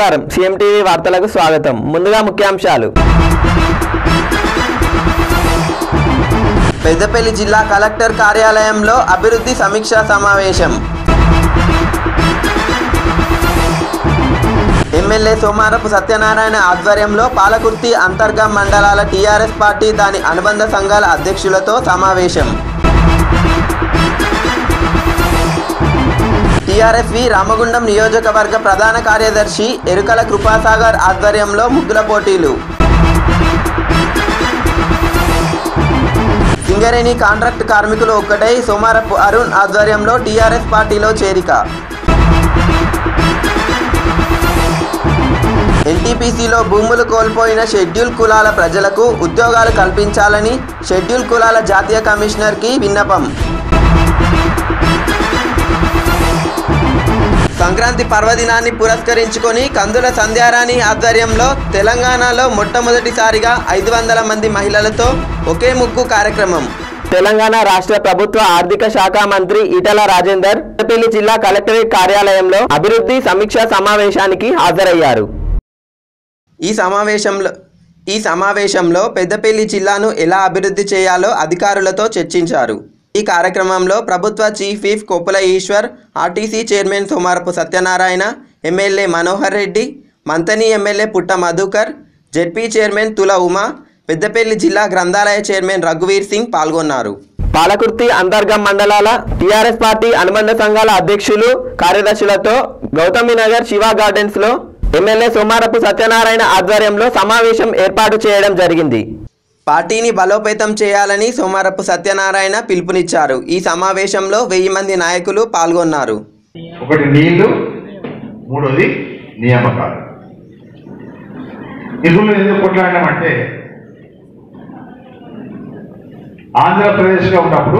నమస్కారం CM TV వార్తలకు స్వాగతం ముందుగా ముఖ్యాంశాలు పెద్దపల్లి జిల్లా కలెక్టర్ కార్యాలయంలో అభివృద్ధి సమీక్షా సమావేశం ఎమ్మెల్యే సోమారపు సత్యనారాయణ ఆధ్వర్యంలో పాలకుర్తి అంతర్గం మండలాల టీఆర్ఎస్ పార్టీ దాని అనుబంధ సంఘాల అధ్యక్షులతో సమావేశం టీఆర్ఎస్వి రామగుండం నియోజకవర్గ ప్రధాన కార్యదర్శి ఎరుకల కృపాసాగర్ ఆధ్వర్యంలో ముగ్గుల పోటీలు సింగరేణి కాంట్రాక్ట్ కార్మికులు ఒక్కటై సోమారపు అరుణ్ ఆధ్వర్యంలో టీఆర్ఎస్ పార్టీలో చేరిక ఎన్టీపీసీలో భూములు కోల్పోయిన షెడ్యూల్ కులాల ప్రజలకు ఉద్యోగాలు కల్పించాలని షెడ్యూల్ కులాల జాతీయ కమిషనర్కి విన్నపం సంక్రాంతి పర్వదినాన్ని పురస్కరించుకొని కందుల సంధ్యారాణి ఆధ్వర్యంలో తెలంగాణలో మొట్టమొదటిసారిగా ఐదు వందల మంది మహిళలతో ఒకే ముగ్గు కార్యక్రమం తెలంగాణ రాష్ట్ర ప్రభుత్వ ఆర్థిక శాఖ మంత్రి ఈటల రాజేందర్ పెద్దపల్లి జిల్లా కలెక్టరేట్ కార్యాలయంలో అభివృద్ధి సమీక్షా సమావేశానికి హాజరయ్యారు ఈ సమావేశంలో ఈ సమావేశంలో పెద్దపల్లి జిల్లాను ఎలా అభివృద్ధి చేయాలో అధికారులతో చర్చించారు ఈ కార్యక్రమంలో ప్రభుత్వ chief whip Koppula Eshwar RTC chairman Somarapu Satyanarayana MLA Manohar Reddy Manthani MLA Putta Madhukar ZP chairman తుల ఉమా పెద్దపల్లి జిల్లా గ్రంథాలయ చైర్మన్ రఘువీర్ సింగ్ పాల్గొన్నారు పాలకుర్తి అంతర్గం మండలాల టీఆర్ఎస్ పార్టీ అనుబంధ సంఘాల అధ్యక్షులు కార్యదర్శులతో గౌతమి నగర్ శివ గార్డెన్స్ లో ఎమ్మెల్యే సోమారపు సత్యనారాయణ ఆధ్వర్యంలో సమావేశం ఏర్పాటు చేయడం జరిగింది పార్టీని బలోపేతం చేయాలని సోమారపు సత్యనారాయణ పిలుపునిచ్చారు ఈ సమావేశంలో వెయ్యి మంది నాయకులు పాల్గొన్నారు ఒకటి నీళ్లు మూడోది నియామకాలు నిధులు ఎందుకు కొట్లాడినామంటే ఆంధ్రప్రదేశ్లో ఉన్నప్పుడు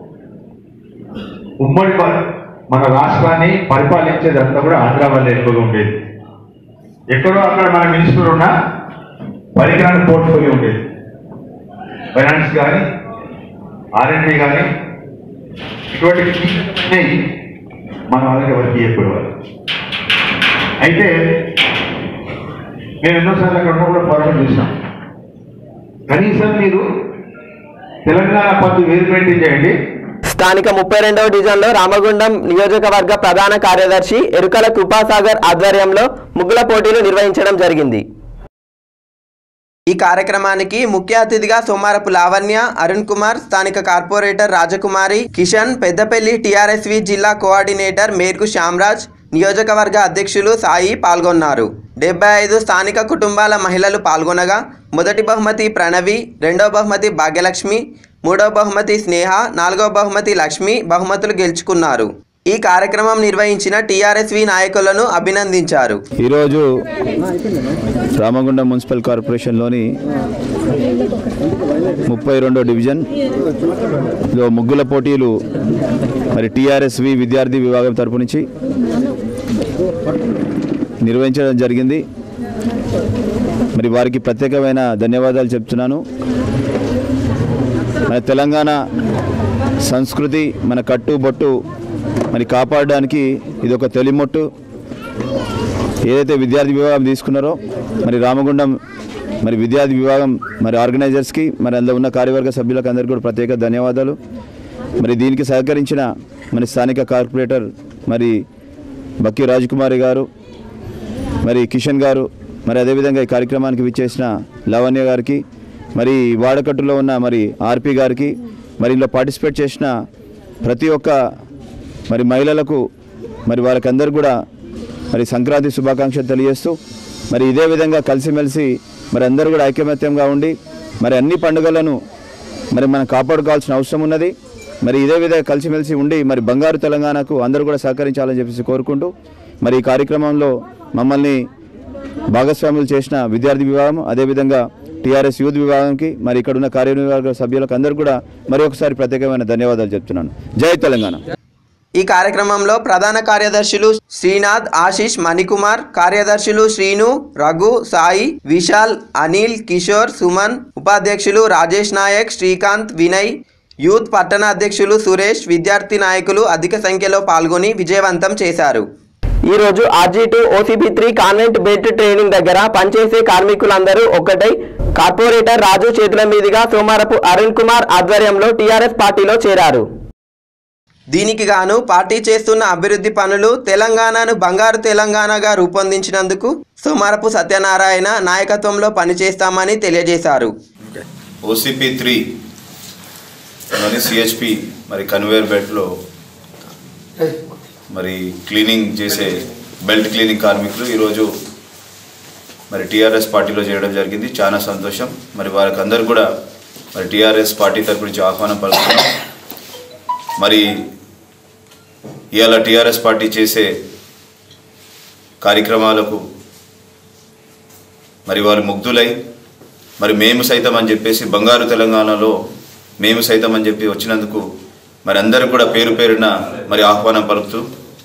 ఉమ్మడి ప- మన రాష్ట్రాన్ని పరిపాలించేదంతా కూడా ఆంధ్ర వల్ల ఎక్కువగా ఉండేది ఎక్కడో అక్కడ మన మినిస్టర్ ఉన్న పరికరాల పోర్ట్ఫోలియో ఉండేది ఫైనాన్స్ కానీ ఆర్ఎండ్బి కానీ ఇటువంటి కీలకమైనవి మన వాళ్ళకి ఎవరికి చెప్పేవారు అయితే మేము ఎన్నోసార్లు అక్కడ ఉన్న కూడా పోరాటం చేసినాం కనీసం మీరు తెలంగాణ పద్దు వేరు మెయింటైన్ చేయండి స్థానిక ముప్పై రెండవ డివిజన్లో రామగుండం నియోజకవర్గ ప్రధాన కార్యదర్శి ఎరుకల కృపాసాగర్ ఆధ్వర్యంలో ముగ్గుల పోటీలు నిర్వహించడం జరిగింది ఈ కార్యక్రమానికి ముఖ్య అతిథిగా సోమారపు లావణ్య అరుణ్ కుమార్ స్థానిక కార్పొరేటర్ రాజకుమారి కిషన్ పెద్దపల్లి టీఆర్ఎస్వి జిల్లా కోఆర్డినేటర్ మేర్గు శ్యామరాజ్ నియోజకవర్గ అధ్యక్షులు సాయి పాల్గొన్నారు డెబ్బై ఐదు స్థానిక కుటుంబాల మహిళలు పాల్గొనగా మొదటి బహుమతి ప్రణవి రెండో బహుమతి భాగ్యలక్ష్మి మూడో బహుమతి స్నేహ నాలుగో బహుమతి లక్ష్మి బహుమతులు గెలుచుకున్నారు ఈ కార్యక్రమం నిర్వహించిన టీఆర్ఎస్వి నాయకులను అభినందించారు ఈరోజు రామగుండం మున్సిపల్ కార్పొరేషన్లోని ముప్పై రెండో డివిజన్లో ముగ్గుల పోటీలు మరి టీఆర్ఎస్వి విద్యార్థి విభాగం తరపు నుంచి నిర్వహించడం జరిగింది మరి వారికి ప్రత్యేకమైన ధన్యవాదాలు చెప్తున్నాను మన తెలంగాణ సంస్కృతి మన కట్టు బొట్టు మరి కాపాడడానికి ఇది ఒక తొలిమొట్టు ఏదైతే విద్యార్థి విభాగం తీసుకున్నారో మరి రామగుండం మరి విద్యార్థి విభాగం మరి ఆర్గనైజర్స్కి మరి అందులో ఉన్న కార్యవర్గ సభ్యులకు అందరికీ కూడా ప్రత్యేక ధన్యవాదాలు మరి దీనికి సహకరించిన మరి స్థానిక కార్పొరేటర్ మరి బక్కి రాజకుమారి గారు మరి కిషన్ గారు మరి అదేవిధంగా ఈ కార్యక్రమానికి విచ్చేసిన లావణ్య గారికి మరి వాడకట్టులో ఉన్న మరి ఆర్పి గారికి మరి ఇందులో పార్టిసిపేట్ చేసిన ప్రతి ఒక్క మరి మహిళలకు మరి వాళ్ళకందరూ కూడా మరి సంక్రాంతి శుభాకాంక్షలు తెలియజేస్తూ మరి ఇదే విధంగా కలిసిమెలిసి మరి అందరూ కూడా ఐకమత్యంగా ఉండి మరి అన్ని పండుగలను మరి మనం కాపాడుకోవాల్సిన అవసరం ఉన్నది మరి ఇదే విధంగా కలిసిమెలిసి ఉండి మరి బంగారు తెలంగాణకు అందరూ కూడా సహకరించాలని చెప్పేసి కోరుకుంటూ మరి ఈ కార్యక్రమంలో మమ్మల్ని భాగస్వాములు చేసిన విద్యార్థి విభాగం అదేవిధంగా టీఆర్ఎస్ యూత్ విభాగంకి మరి ఇక్కడ ఉన్న కార్యనిర్వాహక సభ్యులకు అందరూ కూడా మరి ఒకసారి ప్రత్యేకమైన ధన్యవాదాలు చెప్తున్నాను జై తెలంగాణ ఈ కార్యక్రమంలో ప్రధాన కార్యదర్శులు శ్రీనాథ్ ఆశీష్ మణికుమార్ కార్యదర్శులు శ్రీను రఘు సాయి విశాల్ అనిల్ కిషోర్ సుమన్ ఉపాధ్యక్షులు రాజేష్ నాయక్ శ్రీకాంత్ వినయ్ యూత్ పట్టణ అధ్యక్షులు సురేష్ విద్యార్థి నాయకులు అధిక సంఖ్యలో పాల్గొని విజయవంతం చేశారు ఈ రోజు RG two OCP three conveyor belt training దగ్గర పనిచేసే కార్మికులందరూ ఒక్కటై కార్పొరేటర్ రాజు చేతుల మీదుగా సోమారపు అరుణ్ కుమార్ ఆధ్వర్యంలో టీఆర్ఎస్ పార్టీలో చేరారు దీనికి గాను పార్టీ చేస్తున్న అభివృద్ధి పనులు తెలంగాణను బంగారు తెలంగాణగా రూపొందించినందుకు సోమారపు సత్యనారాయణ నాయకత్వంలో పనిచేస్తామని తెలియజేశారు ఓసిపి త్రీ మరి సిహెచ్పి మరి కన్వేయర్ బెల్ట్లో మరి క్లీనింగ్ చేసే బెల్ట్ క్లీనింగ్ కార్మికులు ఈరోజు మరి టీఆర్ఎస్ పార్టీలో చేయడం జరిగింది చాలా సంతోషం మరి వారికి అందరు కూడా మరి టీఆర్ఎస్ పార్టీ తరపు నుంచి ఆహ్వానం పలుకుతున్నాం మరి ఇవాళ టీఆర్ఎస్ పార్టీ చేసే కార్యక్రమాలకు మరి వారు ముగ్ధులై మరి మేము సైతం అని చెప్పేసి బంగారు తెలంగాణలో మేము సైతం అని చెప్పి వచ్చినందుకు మరి అందరూ కూడా పేరు పేరున మరి ఆహ్వానం పలుకుతూ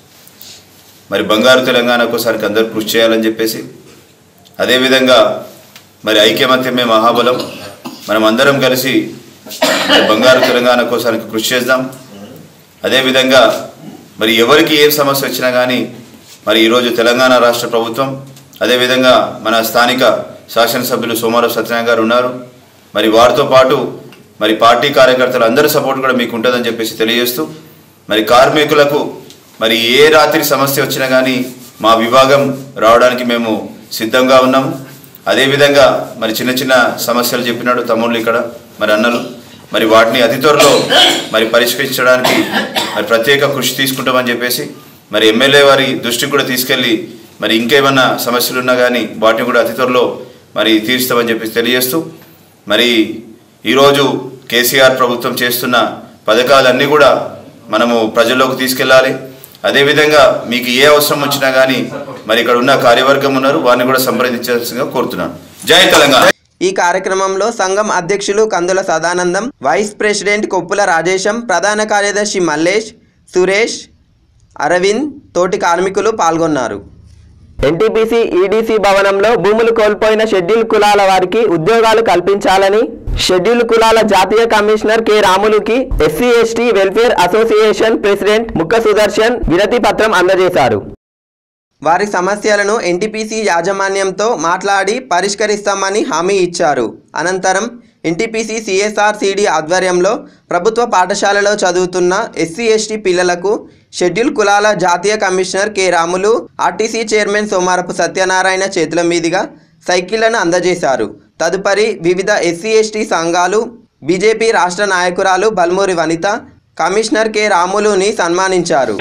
మరి బంగారు తెలంగాణ కోసానికి అందరూ కృషి చేయాలని చెప్పేసి అదేవిధంగా మరి ఐక్యమత్యమే మహాబలం మనం అందరం కలిసి మరి బంగారు తెలంగాణ కోసానికి కృషి చేద్దాం అదేవిధంగా మరి ఎవరికి ఏ సమస్య వచ్చినా కానీ మరి ఈరోజు తెలంగాణ రాష్ట్ర ప్రభుత్వం అదేవిధంగా మన స్థానిక శాసనసభ్యులు సోమారావు సత్యనారాయణ గారు ఉన్నారు మరి వారితో పాటు మరి పార్టీ కార్యకర్తలు అందరి సపోర్ట్ కూడా మీకు ఉంటుందని చెప్పేసి తెలియజేస్తూ మరి కార్మికులకు మరి ఏ రాత్రి సమస్య వచ్చినా కానీ మా విభాగం రావడానికి మేము సిద్ధంగా ఉన్నాము అదేవిధంగా మరి చిన్న చిన్న సమస్యలు చెప్పినాడు తమ్ముళ్ళు ఇక్కడ మరి అన్నలు మరి వాటిని అతి త్వరలో మరి పరిష్కరించడానికి మరి ప్రత్యేక కృషి తీసుకుంటామని చెప్పేసి మరి ఎమ్మెల్యే వారి దృష్టికి కూడా తీసుకెళ్ళి మరి ఇంకేమన్నా సమస్యలు ఉన్నా కానీ వాటిని కూడా అతి త్వరలో మరి తీరుస్తామని చెప్పేసి తెలియజేస్తూ మరి ఈరోజు కేసీఆర్ ప్రభుత్వం చేస్తున్న పథకాలన్నీ కూడా మనము ప్రజల్లోకి తీసుకెళ్ళాలి అదేవిధంగా మీకు ఏ అవసరం వచ్చినా కానీ మరి ఇక్కడ ఉన్న కార్యవర్గం ఉన్నారు వారిని కూడా సంప్రదించాల్సిందిగా కోరుతున్నాను జై తెలంగాణ ఈ కార్యక్రమంలో సంఘం అధ్యక్షులు కందుల సదానందం వైస్ ప్రెసిడెంట్ కొప్పుల రాజేశం ప్రధాన కార్యదర్శి మల్లేష్ సురేష్ అరవింద్ తోటి కార్మికులు పాల్గొన్నారు ఎన్టీపీసీ ఈడీసీ భవనంలో భూములు కోల్పోయిన షెడ్యూల్ కులాల వారికి ఉద్యోగాలు కల్పించాలని షెడ్యూల్ కులాల జాతీయ కమిషనర్ కె రాములుకి SC ST welfare association president Mukka Sudarshan వినతి పత్రం అందజేశారు వారి సమస్యలను ఎన్టీపీసీ యాజమాన్యంతో మాట్లాడి పరిష్కరిస్తామని హామీ ఇచ్చారు అనంతరం ఎన్టీపీసీ సిఎస్ఆర్ సిడి ఆధ్వర్యంలో ప్రభుత్వ పాఠశాలలో చదువుతున్న ఎస్సీ ఎస్టీ పిల్లలకు షెడ్యూల్ కులాల జాతీయ commissioner K Ramulu RTC chairman Somarapu Satyanarayana చేతుల మీదుగా సైకిళ్లను అందజేశారు తదుపరి వివిధ ఎస్సీ ఎస్టీ సంఘాలు బీజేపీ రాష్ట్ర నాయకురాలు బల్మూరి వనిత కమిషనర్ కె రాములుని సన్మానించారు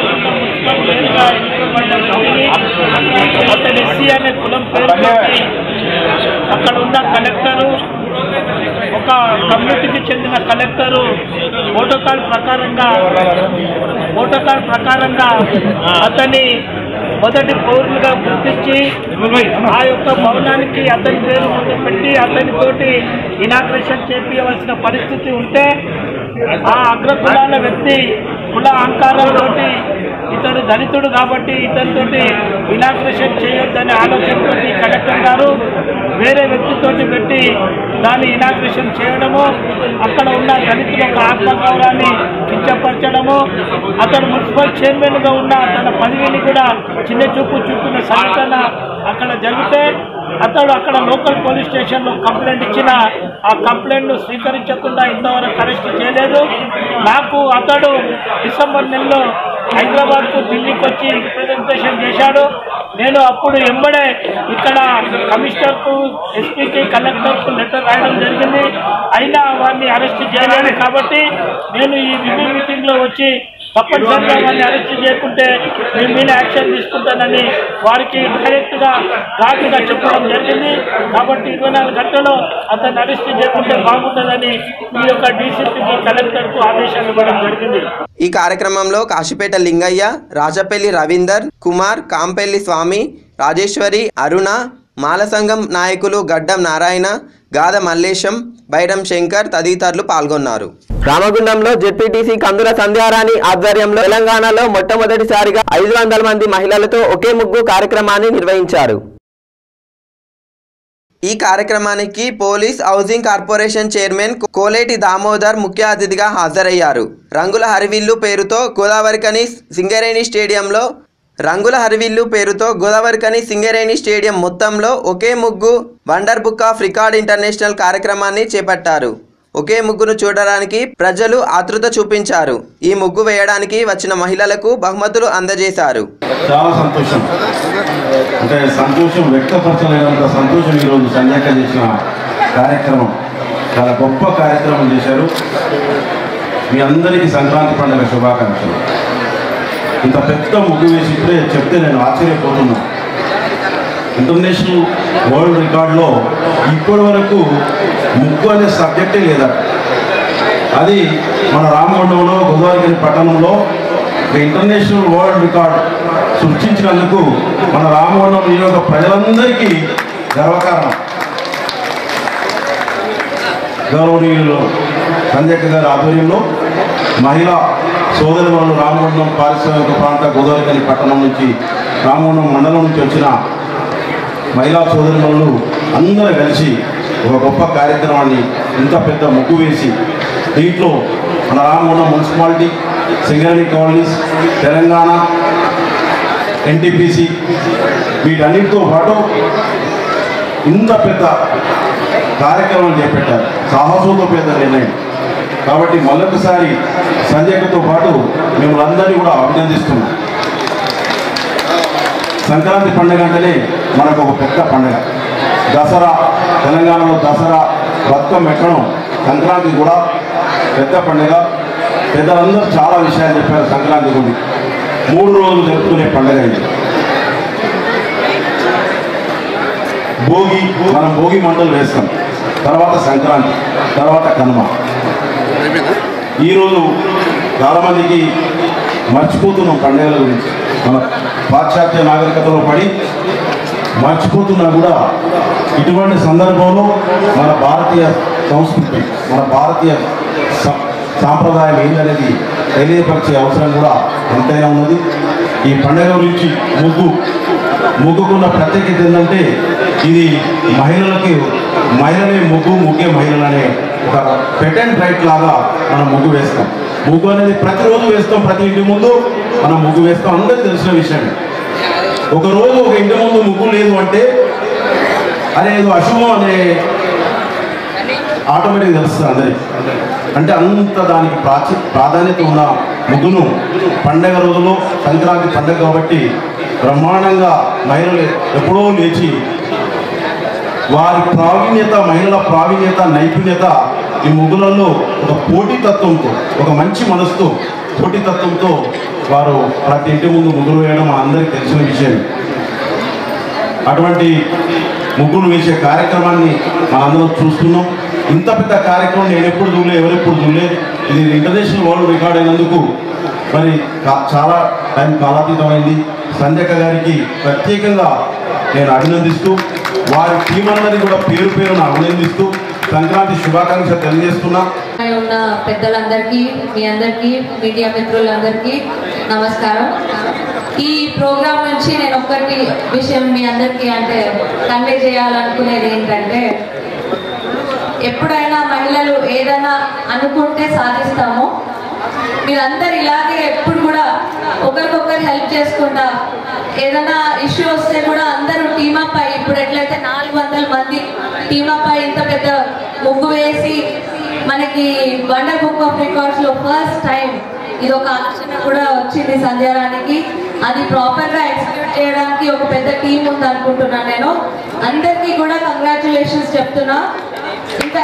అతను ఎస్సీ అనే కులం పేరు అక్కడ ఉన్న కలెక్టరు ఒక కమ్యూనిటీకి చెందిన కలెక్టరు ప్రోటోకాల్ ప్రకారంగా ప్రోటోకాల్ ప్రకారంగా అతని మొదటి పౌరులుగా గుర్తించి ఆ యొక్క భవనానికి అతని పేరు ముందు పెట్టి అతనితోటి ఇనాగ్రేషన్ చేపించవలసిన పరిస్థితి ఉంటే ఆ అగ్రకులాల వ్యక్తి కుల అహంకారంతో ఇతడు దళితుడు కాబట్టి ఇతనితోటి ఇనాగ్రేషన్ చేయొద్దనే ఆలోచనతో కలెక్టర్ గారు వేరే వ్యక్తితోటి పెట్టి దాన్ని ఇనాగ్రేషన్ చేయడము అక్కడ ఉన్న దళితుల యొక్క ఆత్మగౌరవాన్ని కించపరచడము అతను మున్సిపల్ చైర్మన్గా ఉన్న తన పదవిని కూడా చిన్న చూపు చూపున్న సంఘటన అక్కడ జరిగితే అతడు అక్కడ లోకల్ పోలీస్ స్టేషన్లో కంప్లైంట్ ఇచ్చిన ఆ కంప్లైంట్ను స్వీకరించకుండా ఇంతవరకు అరెస్ట్ చేయలేదు నాకు అతడు డిసెంబర్ నెలలో హైదరాబాద్కు ఢిల్లీకి వచ్చి రిప్రజెంటేషన్ చేశాడు నేను అప్పుడు ఎంబడే ఇక్కడ కమిషనర్కు ఎస్పీకి కలెక్టర్కు లెటర్ రాయడం జరిగింది అయినా వారిని అరెస్ట్ చేయలేదు కాబట్టి నేను ఈ రివ్యూ మీటింగ్లో వచ్చి తప్పనిసరిగా వారిని అరెస్ట్ చేయకుంటే మీ మీద యాక్షన్ తీసుకుంటానని వారికి డైరెక్ట్గా ఘాటుగా చెప్పడం జరిగింది కాబట్టి ఇరవై నాలుగు గంటల్లో అతన్ని అరెస్ట్ చేయకుంటే బాగుంటుందని ఈ యొక్క డీసీపీకి కలెక్టర్కు ఆదేశాలు ఇవ్వడం జరిగింది ఈ కార్యక్రమంలో కాశీపేట లింగయ్య రాజపల్లి రవీందర్ కుమార్ కాంపెల్లి స్వామి రాజేశ్వరి అరుణ మాల సంఘం నాయకులు గడ్డం నారాయణ గాద మల్లేశం బైరం శంకర్ తదితరులు పాల్గొన్నారు రామగుండంలో జెడ్పీటీసీ కందుల సంధ్యారాణి ఆధ్వర్యంలో తెలంగాణలో మొట్టమొదటిసారిగా ఐదు వందల మంది మహిళలతో ఒకే ముగ్గు కార్యక్రమాన్ని నిర్వహించారు ఈ కార్యక్రమానికి police housing corporation chairman Koleti Damodar ముఖ్య అతిథిగా హాజరయ్యారు రంగుల హరివిల్లు పేరుతో గోదావరికని సింగరేణి స్టేడియంలో రంగుల హరివిల్లు పేరుతో గోదావరికని సింగరేణి స్టేడియం మొత్తంలో ఒకే ముగ్గు wonder book of record international కార్యక్రమాన్ని చేపట్టారు ఒకే ముగ్గును చూడడానికి ప్రజలు ఆతృత చూపించారు ఈ ముగ్గు వేయడానికి వచ్చిన మహిళలకు బహుమతులు అందజేశారు చాలా సంతోషం అంటే సంతోషం వ్యక్తపరచలేనంత సంతోషం ఈరోజు సంధ్యాక చేసిన కార్యక్రమం చాలా గొప్ప కార్యక్రమం చేశారు మీ అందరికీ సంక్రాంతి పండుగ శుభాకాంక్షలు ఇంత పెద్ద ముగ్గు వేసి ఇప్పుడే చెప్తే నేను ఆశ్చర్యపోతున్నా ఇంటర్నేషనల్ వరల్డ్ రికార్డులో ఇప్పటి వరకు ముగ్గు అనే సబ్జెక్టే లేదట అది మన రామగుండంలో గోదావరి పట్టణంలో ఒక ఇంటర్నేషనల్ వరల్డ్ రికార్డ్ సృష్టించినందుకు మన రామగుండం నియోజక ప్రజలందరికీ గర్వకారణం గౌరవనీయులు సంజయ్ గారి ఆధ్వర్యంలో మహిళా సోదరి వాళ్ళు రామగుండం పారిశ్రామిక ప్రాంత గోదావరి పట్టణం నుంచి రామగుండం మండలం నుంచి వచ్చిన మహిళా సోదరులు అందరూ కలిసి ఒక గొప్ప కార్యక్రమాన్ని ఇంత పెద్ద ముగ్గు వేసి దీంట్లో మన Ramagundam municipality Singareni colonies Telangana NTPC వీటన్నిటితో పాటు ఇంత పెద్ద కార్యక్రమం చేపట్టారు సాహసంతో పెద్ద నిర్ణయం కాబట్టి మళ్ళొకసారి సంజయ్తో పాటు మిమ్మల్ని అందరినీ కూడా అభినందిస్తున్నాం సంక్రాంతి పండుగ అంటేనే మనకు ఒక పెద్ద పండుగ దసరా తెలంగాణలో దసరా బతుకమ్మ ఎక్కడం సంక్రాంతి కూడా పెద్ద పండుగ పెద్దలందరూ చాలా విషయాలు చెప్పారు సంక్రాంతి గురించి మూడు రోజులు జరుపుకునే పండుగ ఇది భోగి మనం భోగి మంటలు వేస్తాం తర్వాత సంక్రాంతి తర్వాత కనుమ ఈరోజు చాలామందికి మర్చిపోతున్నాం పండుగల గురించి మన పాశ్చాత్య నాగరికతలో పడి మర్చిపోతున్నా కూడా ఇటువంటి సందర్భంలో మన భారతీయ సంస్కృతి మన భారతీయ స- సాంప్రదాయం ఏంటనేది తెలియపరిచే అవసరం కూడా ఎంతైనా ఉన్నది ఈ పండుగ గురించి ముగ్గు ముగ్గుకున్న ప్రత్యేకత ఏంటంటే ఇది మహిళలకి మహిళలే ముగ్గు ముగ్గే మహిళలు అనే ఒక పెటెంట్ రైట్ లాగా మనం ముగ్గు వేస్తాం ముగ్గు అనేది ప్రతిరోజు వేస్తాం ప్రతి ఇంటి ముందు మనం ముగ్గు వేస్తాం అందరికీ తెలిసిన విషయమే ఒక రోజు ఒక ఇంటి ముందు ముగ్గు లేదు అంటే అదే ఏదో అశుభం అనే ఆటోమేటిక్ తెలుస్తుంది అందరికి అంటే అంత దానికి ప్రాచీ ప్రాధాన్యత ఉన్న ముగ్గును పండగ రోజులో సంక్రాంతి పండగ కాబట్టి బ్రహ్మాండంగా మహిళలు ఎప్పుడో లేచి వారి ప్రావీణ్యత మహిళల ప్రావీణ్యత నైపుణ్యత ఈ ముగ్గులలో ఒక పోటీతత్వంతో ఒక మంచి మనసుతో పోటీతత్వంతో వారు ప్రతి ఇంటి ముందు ముగ్గులు వేయడం మన అందరికీ తెలిసిన విషయం అటువంటి ముగ్గులు వేసే కార్యక్రమాన్ని మనందరం చూస్తున్నాం ఇంత పెద్ద కార్యక్రమం నేను ఎప్పుడు చూడలే ఎవరెప్పుడు చూడలేదు ఇది ఇంటర్నేషనల్ వరల్డ్ రికార్డ్ అయినందుకు మరి కా- చాలా టైం కాలాతీతమైంది సంధ్యక గారికి ప్రత్యేకంగా నేను అభినందిస్తూ వారి టీం అందరినీ కూడా పేరు పేరున అభినందిస్తూ సంక్రాంతి శుభాకాంక్షలు తెలియజేస్తున్నా పై ఉన్న పెద్దలందరికీ మీ అందరికీ మీడియా మిత్రులందరికీ నమస్కారం ఈ ప్రోగ్రాం నుంచి నేను ఒక్కటి విషయం మీ అందరికీ అంటే కన్వే చేయాలనుకునేది ఏంటంటే ఎప్పుడైనా మహిళలు ఏదైనా అనుకుంటే సాధిస్తాము మీరందరు ఇలాగే ఎప్పుడు కూడా ఒకరికొకరు హెల్ప్ చేసుకుంటా ఏదైనా ఇష్యూ వస్తే కూడా అందరూ టీమప్ అయ్యి ఇప్పుడు ఎట్లయితే నాలుగు వందల మంది టీమప్ అయ్యి ఇంత పెద్ద ముగ్గు వేసి మనకి వండర్ బుక్ ఆఫ్ రికార్డ్స్ లో ఫస్ట్ టైం ఇది ఒక ఆలోచన కూడా వచ్చింది సంధ్యారానికి అది ప్రాపర్ గా ఎగ్జిక్యూట్ చేయడానికి ఒక పెద్ద టీం ఉంది అనుకుంటున్నాను నేను అందరికీ కూడా కంగ్రాచులేషన్స్ చెప్తున్నా ఇంకా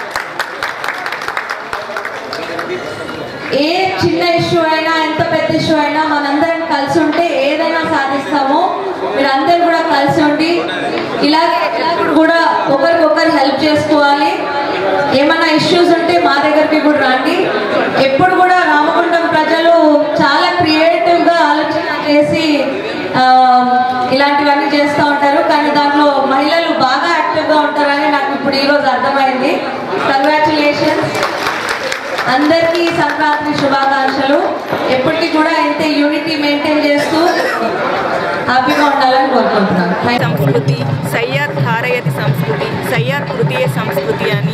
ఏ చిన్న ఇష్యూ అయినా ఎంత పెద్ద ఇష్యూ అయినా మనందరం కలిసి ఉంటే ఏదైనా సాధిస్తాము మీరందరూ కూడా కలిసి ఉండి ఇలాగే ఎప్పుడు కూడా ఒకరికొకరు హెల్ప్ చేసుకోవాలి ఏమైనా ఇష్యూస్ ఉంటే మా దగ్గరికి కూడా రండి ఎప్పుడు కూడా రామగుండం ప్రజలు చాలా క్రియేటివ్ గా ఆలోచన చేసి ఆ, ఇలాంటివన్నీ చేస్తూ ఉంటారు కానీ దాంట్లో మహిళలు బాగా యాక్టివ్ గా ఉంటారని నాకు ఇప్పుడు ఈరోజు అర్థమైంది కంగ్రాచులేషన్స్ అందరికీ సంక్రాంతి శుభాకాంక్షలు ఎప్పటికీ కూడా ఇంతే యూనిటీ మెయింటైన్ చేస్తూ హ్యాపీగా ఉండాలని కోరుకుంటున్నాను థ్యాంక్ సంస్కృతి సయ్యార్ ధారయతి సంస్కృతి సయ్యార్ కృతియే సంస్కృతి అని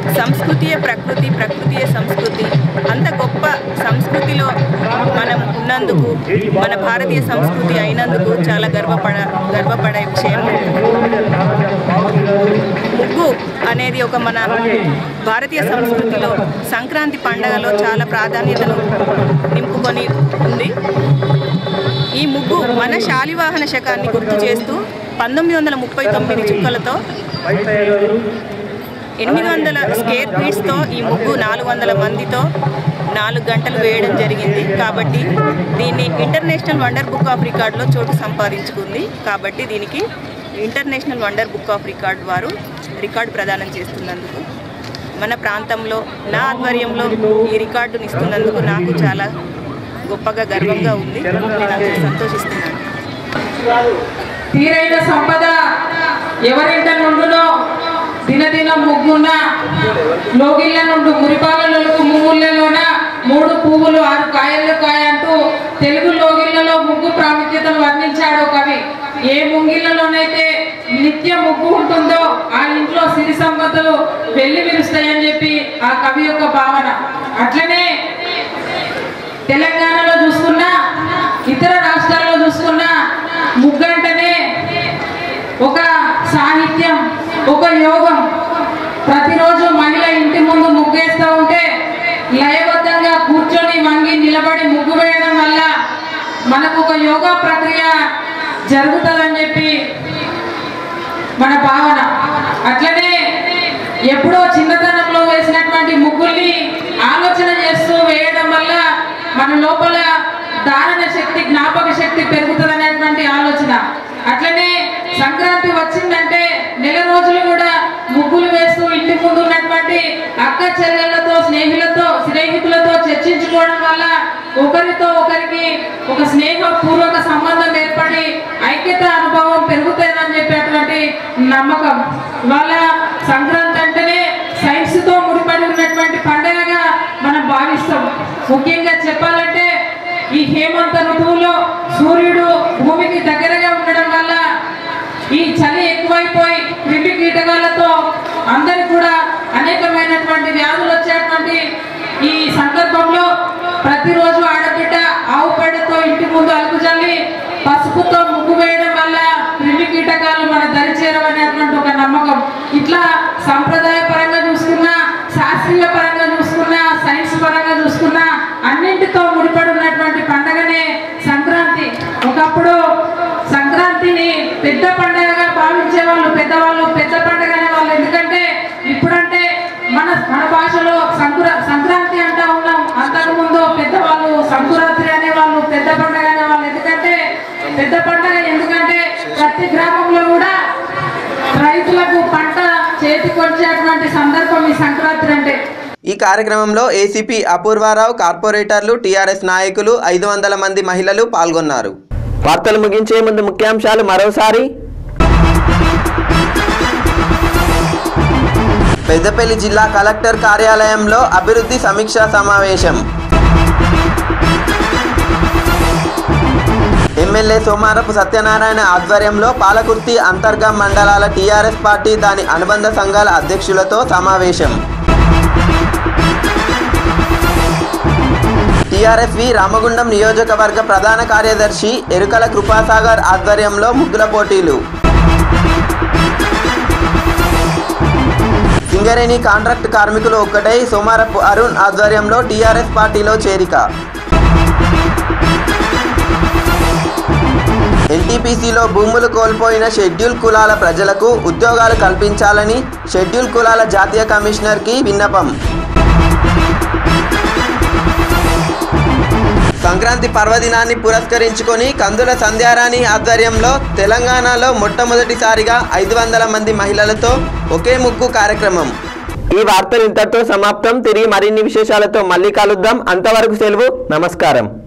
సంస్కృతియే ప్రకృతి ప్రకృతియే సంస్కృతి అంత గొప్ప సంస్కృతిలో మనం ఉన్న ఉన్నందుకు మన భారతీయ సంస్కృతి అయినందుకు చాలా గర్వపడ గర్వపడే విషయం ముగ్గు అనేది ఒక మన భారతీయ సంస్కృతిలో సంక్రాంతి పండగలో చాలా ప్రాధాన్యతను నింపుకొని ఉంది ఈ ముగ్గు మన శాలివాహన శకాన్ని గుర్తు చేస్తూ పంతొమ్మిది వందల ముప్పై తొమ్మిది చుక్కలతో ఎనిమిది వందల స్కేర్ ఫీట్స్తో ఈ ముగ్గు నాలుగు వందల మందితో నాలుగు గంటలు వేయడం జరిగింది కాబట్టి దీన్ని ఇంటర్నేషనల్ వండర్ బుక్ ఆఫ్ రికార్డులో చోటు సంపాదించుకుంది కాబట్టి దీనికి international wonder book of record వారు రికార్డు ప్రదానం చేస్తున్నందుకు మన ప్రాంతంలో నా ఆధ్వర్యంలో ఈ రికార్డుని ఇస్తున్నందుకు నాకు చాలా గొప్పగా గర్వంగా ఉంది నేను అందుకు సంతోషిస్తున్నాను తీరైన సంపద ఎవరింట నుండునో దినదిన ముగ్గున లోగిళ్ళ నుండి మురిపాలలకు ముగ్గులలోన మూడు పువ్వులు ఆరు కాయలు కాయ అంటూ తెలుగు లోగిళ్లలో ముగ్గు ప్రాముఖ్యతను వర్ణించాడు కవి ఏ ముంగిళ్ళలోనైతే నిత్య ముగ్గు ఉంటుందో ఆ ఇంట్లో సిరి సంపదలు వెళ్ళి విరుస్తాయని చెప్పి ఆ కవి యొక్క భావన అట్లనే తెలంగాణలో చూసుకున్నా ఇతర రాష్ట్రాల్లో చూసుకున్నా ముగ్గంటనే ఒక సాహిత్యం ఒక యోగం ప్రతిరోజు మహిళ ఇంటి ముందు ముగ్గేస్తూ ఉంటే లయబద్ధంగా కూర్చొని వంగి నిలబడి ముగ్గు వేయడం వల్ల మనకు ఒక యోగా ప్రక్రియ జరుగుతుందని చెప్పి మన భావన అట్లనే ఎప్పుడో చిన్నతనంలో వేసినటువంటి ముగ్గుల్ని ఆలోచన చేస్తూ వేయడం వల్ల మన లోపల ధారణ శక్తి జ్ఞాపక శక్తి పెరుగుతుంది అనేటువంటి ఆలోచన అట్లనే సంక్రాంతి వచ్చిందంటే నెల రోజులు కూడా ముగ్గులు వేస్తూ ఇంటి ముందు ఉన్నటువంటి అక్క చెల్లెళ్ళతో స్నేహితులతో స్నేహితులతో చర్చించుకోవడం వల్ల ఒకరితో ఒకరికి ఒక స్నేహపూర్వక సంబంధం ఏర్పడి ఐక్యత అనుభవం పెరుగుతుందని చెప్పేటువంటి నమ్మకం ఇవాళ సంక్రాంతి అంటేనే సైన్స్ తో ముడిపడి ఉన్నటువంటి పండుగగా మనం భావిస్తాం ముఖ్యంగా చెప్పాలంటే ఈ హేమంత ఋతువులో సూర్యుడు భూమికి దగ్గరగా ఉండడం వల్ల ఈ చలి ఎక్కువైపోయి క్రిమి కీటకాలతో అందరికి కూడా అనేకమైనటువంటి వ్యాధులు వచ్చేటువంటి ఈ సందర్భంలో ప్రతిరోజు ఆడబిడ్డ ఆవు పేడతో ఇంటి ముందు అలుకు చల్లి పసుపుతో ముగ్గు వేయడం వల్ల క్రిమి కీటకాలు మన దరి చేరవనేటువంటి ఒక నమ్మకం ఇట్లా సంప్రదాయ పరంగా చూసుకున్నా శాస్త్రీయ పరంగా చూసుకున్నా సైన్స్ పరంగా చూసుకున్నా అన్నింటితో ముడిపడి ఉన్నటువంటి పండగనే సంక్రాంతి ఒకప్పుడు సంక్రాంతిని పెద్ద పండగగా భావించే వాళ్ళు పెద్దవాళ్ళు పెద్ద పండగ అనే వాళ్ళు ఎందుకంటే ఇప్పుడంటే మన మన భాషలో సంక్ర సంక్రాంతి అంటా ఉన్నాం అంతకుముందు పెద్దవాళ్ళు సంకురాత్రి అనేవాళ్ళు పెద్ద పండగ అనేవాళ్ళు ఎందుకంటే పెద్ద పండగ ఎందుకంటే ప్రతి గ్రామంలో కూడా రైతులకు పంట చేతికొచ్చేటువంటి సందర్భం ఈ సంక్రాంతి అంటే ఈ కార్యక్రమంలో ఏసీపీ అపూర్వారావు కార్పొరేటర్లు టీఆర్ఎస్ నాయకులు ఐదు వందల మంది మహిళలు పాల్గొన్నారు వార్తలు ముగించే ముందు ముఖ్యాంశాలు మరోసారి పెద్దపల్లి జిల్లా కలెక్టర్ కార్యాలయంలో అభివృద్ధి సమీక్షా సమావేశం ఎమ్మెల్యే సోమారపు సత్యనారాయణ ఆధ్వర్యంలో పాలకుర్తి అంతర్గ మండలాల టీఆర్ఎస్ పార్టీ దాని అనుబంధ సంఘాల అధ్యక్షులతో సమావేశం టీఆర్ఎస్వి రామగుండం నియోజకవర్గ ప్రధాన కార్యదర్శి ఎరుకల కృపాసాగర్ ఆధ్వర్యంలో ముగ్గుల పోటీలు సింగరేణి కాంట్రాక్ట్ కార్మికులు ఒక్కటై సోమారపు అరుణ్ ఆధ్వర్యంలో టీఆర్ఎస్ పార్టీలో చేరిక ఎన్టీపీసీలో భూములు కోల్పోయిన షెడ్యూల్ కులాల ప్రజలకు ఉద్యోగాలు కల్పించాలని షెడ్యూల్ కులాల జాతీయ కమిషనర్కి విన్నపం సంక్రాంతి పర్వదినాన్ని పురస్కరించుకొని కందుల సంధ్యారాణి ఆధ్వర్యంలో తెలంగాణలో మొట్టమొదటిసారిగా ఐదు వందల మంది మహిళలతో ఒకే ముగ్గు కార్యక్రమం ఈ వార్తలు ఇంతటితో సమాప్తం తిరిగి మరిన్ని విశేషాలతో మళ్ళీ కలుద్దాం అంతవరకు సెలవు నమస్కారం